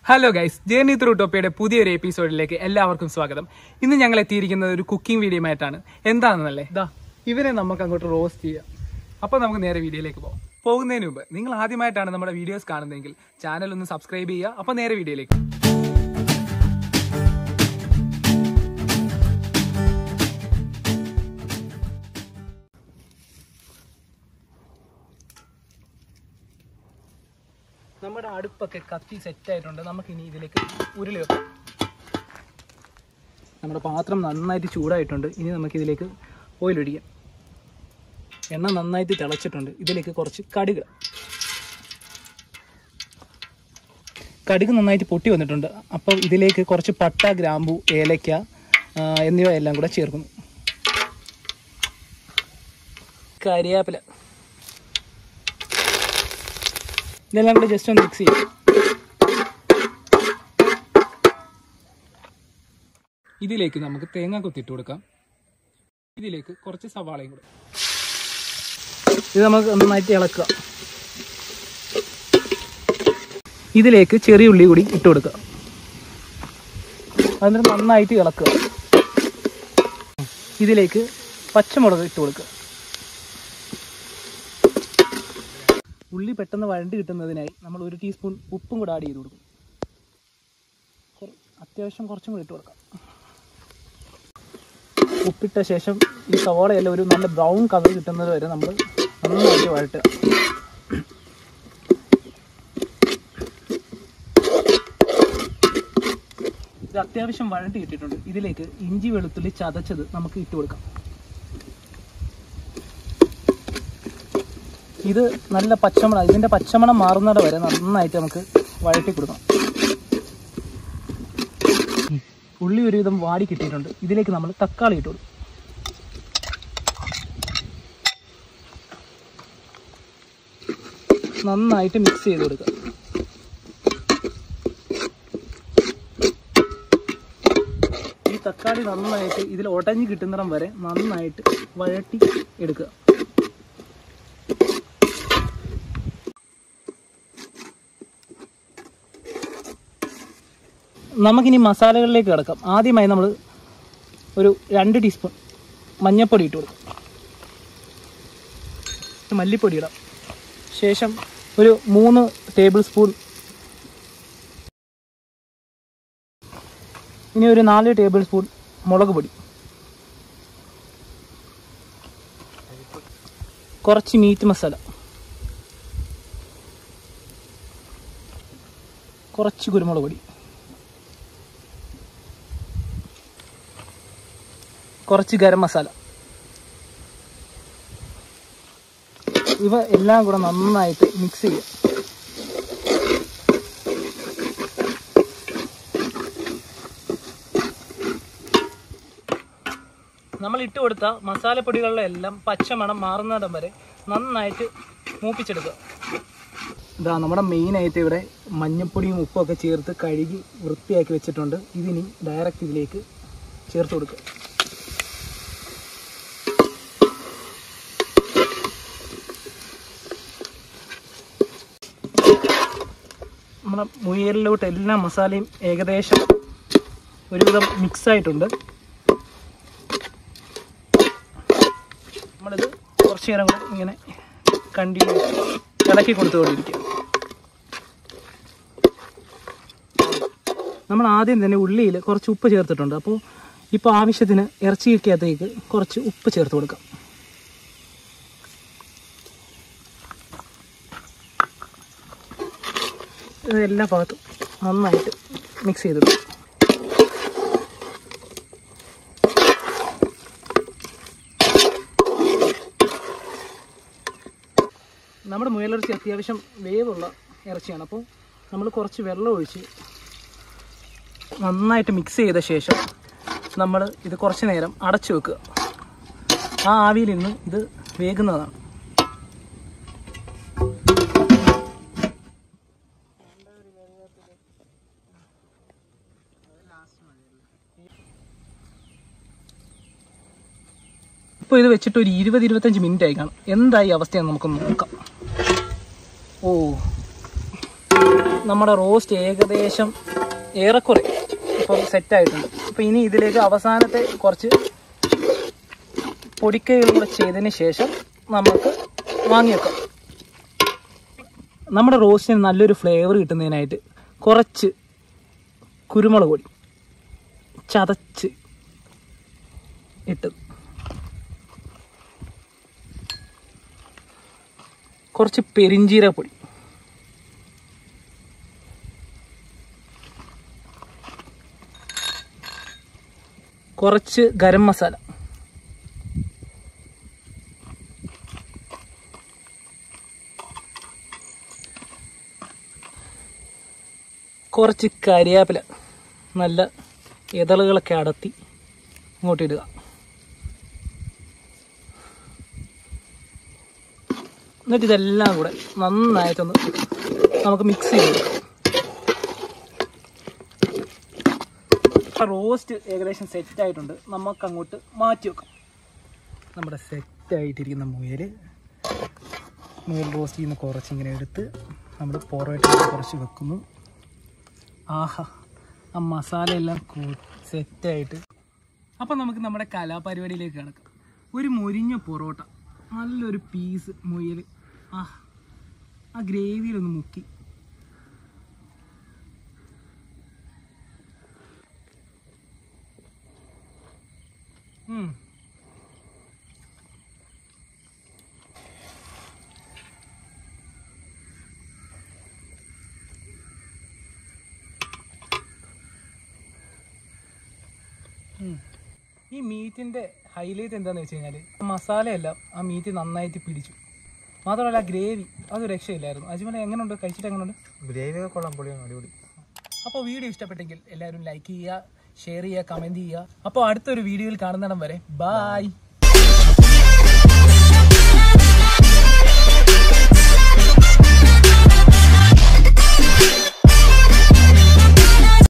Hello guys journey through ടോപ്പിയുടെ പുതിയൊരു എപ്പിസോഡിലേക്ക് എല്ലാവർക്കും സ്വാഗതം ഇന്ന് ഞങ്ങൾ എത്തിയിരിക്കുന്നത് ഒരു കുക്കിംഗ് വീഡിയോയുമായിട്ടാണ് എന്താണെന്നല്ലേ ഇതാ ഇവരെ നമുക്ക് അങ്ങോട്ട് റോസ്റ്റ് ചെയ്യാം അപ്പോൾ നമുക്ക് നേരെ വീഡിയോയിലേക്ക് പോകാം പോകുന്നതിന് മുമ്പ് നിങ്ങൾ ആദ്യമായിട്ടാണ് നമ്മുടെ വീഡിയോസ് കാണുന്നതെങ്കിൽ ചാനൽ ഒന്ന് സബ്സ്ക്രൈബ് ചെയ്യുക അപ്പോൾ നേരെ വീഡിയോയിലേക്ക് നമ്മുടെ അടുപ്പൊക്കെ കത്തി സെറ്റ് ആയിട്ടുണ്ട് നമുക്ക് ഇനി ഇതിലേക്ക് ഉരുളി വെക്കാം നമ്മുടെ പാത്രം നന്നായിട്ട് ചൂടായിട്ടുണ്ട് ഇനി നമുക്ക് ഇതിലേക്ക് ഓയിൽ ഒഴിക്കാം എണ്ണ നന്നായിട്ട് തിളച്ചിട്ടുണ്ട് ഇതിലേക്ക് കുറച്ച് കടുക് കടുക് നന്നായിട്ട് പൊട്ടി വന്നിട്ടുണ്ട് അപ്പോൾ ഇതിലേക്ക് കുറച്ച് പട്ട ഗ്രാമ്പു ഏലക്ക ആ, എന്നിവ എല്ലാം കൂടെ ചേർക്കുന്നു കരിയാപ്പില ഇതെല്ലാം കൂടെ ജസ്റ്റ് ഒന്ന് മിക്സ് ചെയ്യും ഇതിലേക്ക് നമുക്ക് തേങ്ങ കൊത്തിട്ട് കൊടുക്കാം ഇതിലേക്ക് കുറച്ച് സവാളയും കൂടെ ഇത് നമുക്ക് നന്നായിട്ട് ഇളക്കുക ഇതിലേക്ക് ചെറിയ ഉള്ളി കൂടി ഇട്ട് കൊടുക്കുക എന്നിട്ട് നന്നായിട്ട് ഇളക്കുക ഇതിലേക്ക് പച്ചമുളക് ഇട്ട് കൊടുക്കുക ഉള്ളി പെട്ടെന്ന് വഴണ്ടി കിട്ടുന്നതിനായി നമ്മൾ ഒരു ടീസ്പൂൺ ഉപ്പും കൂടെ ആഡ് ചെയ്ത് കൊടുക്കും കുറ- അത്യാവശ്യം കുറച്ചും കൂടി ഇട്ട് കൊടുക്കാം ഉപ്പിട്ട ശേഷം ഈ സവാളയെല്ലാം ഒരു നല്ല ബ്രൗൺ കളർ കിട്ടുന്നത് വരെ നമ്മൾ നന്നായിട്ട് വഴട്ടുക ഇത് അത്യാവശ്യം വഴണ്ടി കിട്ടിയിട്ടുണ്ട് ഇതിലേക്ക് ഇഞ്ചി വെളുത്തുള്ളി ചതച്ചത് നമുക്ക് ഇട്ട് കൊടുക്കാം ഇത് നല്ല പച്ചമണം ഇതിന്റെ പച്ചമണം മാറുന്നത് വരെ നന്നായിട്ട് നമുക്ക് വഴറ്റി കൊടുക്കണം ഉം. ഉള്ളി ഒരുവിധം വാടി കിട്ടിയിട്ടുണ്ട് ഇതിലേക്ക് നമ്മൾ തക്കാളി ഇട്ട് കൊടുക്കും നന്നായിട്ട് മിക്സ് ചെയ്ത് കൊടുക്കുക ഈ തക്കാളി നന്നായിട്ട് ഇതിൽ ഉടഞ്ഞ് കിട്ടുന്നിടം വരെ നന്നായിട്ട് വഴറ്റി എടുക്കുക നമുക്കിനി മസാലകളിലേക്ക് കിടക്കാം ആദ്യമായി നമ്മൾ ഒരു രണ്ട് ടീസ്പൂൺ മഞ്ഞൾപ്പൊടി ഇട്ട് കൊടുക്കും മല്ലിപ്പൊടി ഇടാം ശേഷം ഒരു മൂന്ന് ടേബിൾ സ്പൂൺ ഇനി ഒരു നാല് ടേബിൾ സ്പൂൺ മുളക് പൊടി കുറച്ച് മീറ്റ് മസാല കുറച്ച് കുരുമുളക് പൊടി കുറച്ച് ഗരം മസാല ഇവ എല്ലാം കൂടെ നന്നായിട്ട് മിക്സ് ചെയ്യുക നമ്മൾ ഇട്ട് കൊടുത്ത മസാലപ്പൊടികളിലെല്ലാം പച്ചമണം മാറുന്നിടം വരെ നന്നായിട്ട് മൂപ്പിച്ചെടുക്കുക ഇതാ നമ്മുടെ മെയിൻ ആയിട്ട് ഇവിടെ മഞ്ഞപ്പൊടിയും ഉപ്പും ഒക്കെ ചേർത്ത് കഴുകി വൃത്തിയാക്കി വെച്ചിട്ടുണ്ട് ഇതിനി ഡയറക്റ്റ് ഇതിലേക്ക് ചേർത്ത് കൊടുക്കുക നമ്മുടെ മുയലിലോട്ട് എല്ലാ മസാലയും ഏകദേശം ഒരുവിധം മിക്സ് ആയിട്ടുണ്ട് നമ്മളിത് കുറച്ച് നേരം കൂടെ ഇങ്ങനെ കണ്ടിന്യൂസ് ഇളക്കി കൊടുത്തുകൊണ്ടിരിക്കുക നമ്മൾ ആദ്യം തന്നെ ഉള്ളിയിൽ കുറച്ച് ഉപ്പ് ചേർത്തിട്ടുണ്ട് അപ്പോൾ ഇപ്പോൾ ആവശ്യത്തിന് ഇറച്ചിക്കകത്തേക്ക് കുറച്ച് ഉപ്പ് ചേർത്ത് കൊടുക്കാം ഇത് എല്ലാ ഭാഗത്തും നന്നായിട്ട് മിക്സ് ചെയ്തിടും നമ്മുടെ മുയലിറച്ചി അത്യാവശ്യം വേവുള്ള ഇറച്ചിയാണ് അപ്പോൾ നമ്മൾ കുറച്ച് വെള്ളം ഒഴിച്ച് നന്നായിട്ട് മിക്സ് ചെയ്ത ശേഷം നമ്മൾ ഇത് കുറച്ച് നേരം അടച്ചു വെക്കുക ആ ആവിയിൽ നിന്ന് ഇത് വേകുന്നതാണ് ഇപ്പോൾ ഇത് വെച്ചിട്ട് ഒരു ഇരുപത് ഇരുപത്തഞ്ച് മിനിറ്റ് ആയി കാണും എന്തായി അവസ്ഥയെന്ന് നമുക്കൊന്ന് നോക്കാം ഓ നമ്മുടെ റോസ്റ്റ് ഏകദേശം ഏറെക്കുറെ ഇപ്പം സെറ്റായിട്ടുണ്ട് അപ്പം ഇനി ഇതിലേക്ക് അവസാനത്തെ കുറച്ച് പൊടിക്കൈകളും കൂടെ ചെയ്തതിന് ശേഷം നമുക്ക് വാങ്ങി വെക്കാം നമ്മുടെ റോസ്റ്റിന് നല്ലൊരു ഫ്ലേവർ കിട്ടുന്നതിനായിട്ട് കുറച്ച് കുരുമുളക് പൊടി ചതച്ച് ഇട്ട് കുറച്ച് പെരിഞ്ചീരപ്പൊടി കുറച്ച് ഗരം മസാല കുറച്ച് കരിയാപ്പില നല്ല ഇതളുകളൊക്കെ അടത്തി ഇങ്ങോട്ട് ഇടുക എന്നിട്ട് ഇതെല്ലാം കൂടെ നന്നായിട്ടൊന്ന് നമുക്ക് മിക്സ് ചെയ്ത് റോസ്റ്റ് ഏകദേശം സെറ്റ് ആയിട്ടുണ്ട് നമുക്ക് അങ്ങോട്ട് മാറ്റി വെക്കാം നമ്മുടെ സെറ്റ് ആയിട്ടിരിക്കുന്ന മുയൽ മുയൽ റോസ്റ്റ് ചെയ്യുന്ന കുറച്ച് ഇങ്ങനെ എടുത്ത് നമ്മൾ പൊറോട്ട കുറച്ച് വെക്കുന്നു ആഹാ ആ മസാല എല്ലാം സെറ്റായിട്ട് അപ്പം നമുക്ക് നമ്മുടെ കലാപരിപാടിയിലേക്ക് കിടക്കാം ഒരു മൊരിഞ്ഞ പൊറോട്ട നല്ലൊരു പീസ് മുയൽ ആ ആ ഗ്രേവിയിലൊന്ന് മുക്കി ഉം. ഉം. ഈ മീറ്റിന്റെ ഹൈലൈറ്റ് എന്താന്ന് വെച്ച് കഴിഞ്ഞാൽ മസാലയെല്ലാം ആ മീറ്റ് നന്നായിട്ട് പിടിച്ചു മാത്രമല്ല ഗ്രേവി അത് രക്ഷയില്ലായിരുന്നു അജ്മല എങ്ങനെയുണ്ട് കഴിച്ചിട്ട് എങ്ങനെയുണ്ട് ഗ്രേവി ഒക്കെ കൊള്ളാൻ പൊളിയാണ് അടിപൊളി അപ്പോൾ വീഡിയോ ഇഷ്ടപ്പെട്ടെങ്കിൽ എല്ലാവരും ലൈക്ക് ചെയ്യുക ഷെയർ ചെയ്യുക കമൻറ്റ് ചെയ്യുക അപ്പോൾ അടുത്തൊരു വീഡിയോയിൽ കാണുന്നിടം വരെ ബായ്